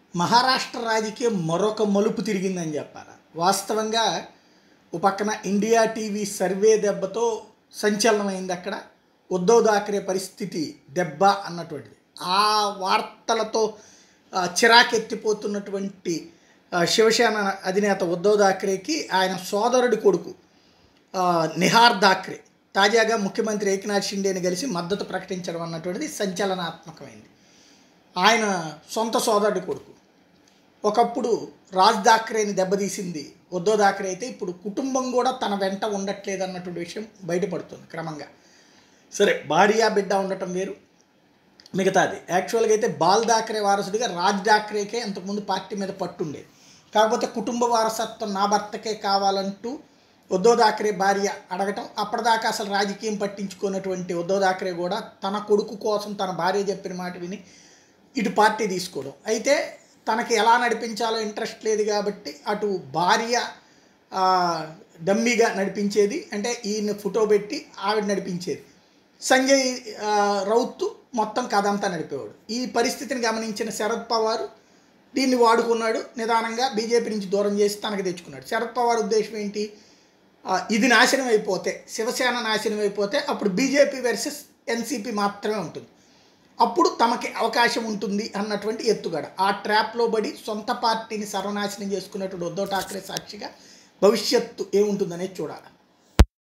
మహారాష్ట్ర రాజకీయం మరొక మలుపు తిరిగిందని చెప్పాలి వాస్తవంగా ఓ పక్కన ఇండియా టీవీ సర్వే దెబ్బతో సంచలనమైంది అక్కడ ఉద్ధవ్ థాక్రే పరిస్థితి దెబ్బ అన్నటువంటిది ఆ వార్తలతో ఆ, చిరాకెత్తిపోతున్నటువంటి ఆ, శివసేన అధినేత ఉద్ధవ్ థాక్రేకి ఆయన సోదరుడి కొడుకు ఆ, నిహార్ థాక్రే తాజాగా ముఖ్యమంత్రి ఏకనాథ్ షిండేని కలిసి మద్దతు ప్రకటించడం అన్నటువంటిది సంచలనాత్మకమైంది ఆయన సొంత సోదరుడి కొడుకు ఒకప్పుడు రాజ్ థాక్రేని దెబ్బతీసింది ఉద్ధవ్ థాక్రే అయితే ఇప్పుడు కుటుంబం కూడా తన వెంట ఉండట్లేదు అన్నటువంటి విషయం బయటపడుతుంది క్రమంగా సరే భార్య బిడ్డ ఉండటం వేరు మిగతాది యాక్చువల్గా అయితే బాల్ థాక్రే వారసుడిగా రాజ్ థాక్రేకే అంతకుముందు పార్టీ మీద పట్టుండేది కాకపోతే కుటుంబ వారసత్వం నా భర్తకే కావాలంటూ ఉద్ధవ్ థాక్రే భార్య అడగటం అప్పటిదాకా అసలు రాజకీయం పట్టించుకున్నటువంటి ఉద్ధవ్ థాక్రే కూడా తన కొడుకు కోసం తన భార్య చెప్పిన మాట విని ఇటు పార్టీ తీసుకోవడం అయితే తనకి ఎలా నడిపించాలో ఇంట్రెస్ట్ లేదు కాబట్టి అటు భార్య ఆ, డమ్మీగా నడిపించేది అంటే ఈయన ఫోటో పెట్టి ఆవిడ నడిపించేది సంజయ్ ఆ, రౌత్ మొత్తం కథ అంతా నడిపేవాడు ఈ పరిస్థితిని గమనించిన శరద్ పవార్ దీన్ని వాడుకున్నాడు నిదానంగా బీజేపీ నుంచి దూరం చేసి తనకు తెచ్చుకున్నాడు శరద్ పవార్ ఉద్దేశం ఏంటి ఆ, ఇది నాశనం అయిపోతే శివసేన నాశనం అయిపోతే అప్పుడు బీజేపీ వర్సెస్ ఎన్సీపీ మాత్రమే ఉంటుంది అప్పుడు తమకి అవకాశం ఉంటుంది అన్నటువంటి ఎత్తుగడ ఆ ట్రాప్లో పడి సొంత పార్టీని సర్వనాశనం చేసుకున్నటువంటి ఉద్ధవ్ ఠాక్రే సాక్షిగా భవిష్యత్తు ఏముంటుందనేది చూడాలి